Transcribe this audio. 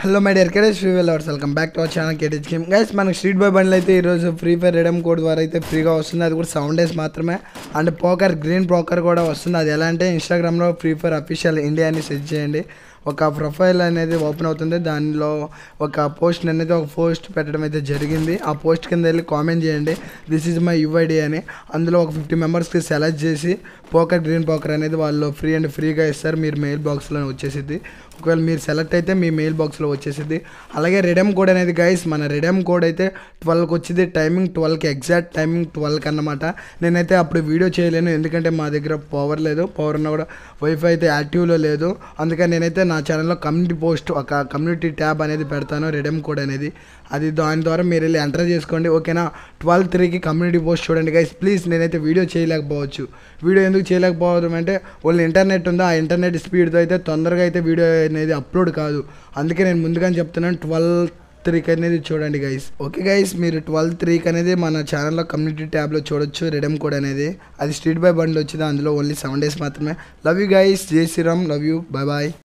hello my dear కేడెస్ free వెల్వర్స్ welcome back to our channel కేటెచ్ గేమ్ గైస్ మనకి స్ట్రీట్ బాయ్ బండ్లు అయితే ఈరోజు ఫ్రీ ఫైర్ రెడమ్ కోడ్ ద్వారా అయితే ఫ్రీగా వస్తుంది అది కూడా సెవెన్ డేస్ మాత్రమే అండ్ పోకర్ గ్రీన్ పోకర్ కూడా వస్తుంది అది ఎలా అంటే ఇన్స్టాగ్రామ్లో ఫ్రీ ఫైర్ అఫీషియల్ ఇండియా అని సెర్చ్ చేయండి ఒక ప్రొఫైల్ అనేది ఓపెన్ అవుతుంది దానిలో ఒక పోస్ట్ అనేది ఒక పోస్ట్ పెట్టడం అయితే జరిగింది ఆ పోస్ట్ కింద వెళ్ళి కామెంట్ చేయండి దిస్ ఈజ్ మై యుఐడి అని అందులో ఒక ఫిఫ్టీ మెంబర్స్కి సెలెక్ట్ చేసి పోకర్ గ్రీన్ పోకర్ అనేది వాళ్ళు ఫ్రీ అండ్ ఫ్రీగా ఇస్తారు మీరు మెయిల్ బాక్స్లో వచ్చేసిద్ది ఒకవేళ మీరు సెలెక్ట్ అయితే మీ మెయిల్ బాక్స్లో వచ్చేసిద్ది అలాగే రెడమ్ కోడ్ అనేది గైస్ మన రెడమ్ కోడ్ అయితే ట్వెల్వ్కి వచ్చింది టైమింగ్ ట్వెల్వ్కి ఎగ్జాక్ట్ టైమింగ్ ట్వెల్వ్కి అన్నమాట నేనైతే అప్పుడు వీడియో చేయలేను ఎందుకంటే మా దగ్గర పవర్ లేదు పవర్ ఉన్నా కూడా వైఫై అయితే యాక్టివ్లో లేదు అందుకని నేనైతే నా ఛానల్లో కమ్యూనిటీ పోస్ట్ ఒక కమ్యూనిటీ ట్యాబ్ అనేది పెడతాను రెడమ్ కోడ్ అనేది అది దాని ద్వారా మీరు వెళ్ళి ఎంటర్ చేసుకోండి ఓకేనా ట్వెల్వ్ త్రీకి కమ్యూనిటీ పోస్ట్ చూడండి గైస్ ప్లీజ్ నేనైతే వీడియో చేయలేకపోవచ్చు వీడియో ఎందుకు చేయలేకపోవడం అంటే వాళ్ళు ఇంటర్నెట్ ఉందా ఆ ఇంటర్నెట్ స్పీడ్తో అయితే తొందరగా అయితే వీడియో అనేది అప్లోడ్ కాదు అందుకే నేను ముందుగానే చెప్తున్నాను ట్వెల్వ్ త్రీకి అనేది చూడండి గైస్ ఓకే గైస్ మీరు ట్వెల్వ్ త్రీకి అనేది మన ఛానల్లో కమ్యూనిటీ ట్యాబ్లో చూడొచ్చు రెడమ్ కోడ్ అనేది అది స్ట్రీట్ బై బండ్లు వచ్చింది అందులో ఓన్లీ సెవెన్ డేస్ మాత్రమే love you guys Jai Shriram love you bye bye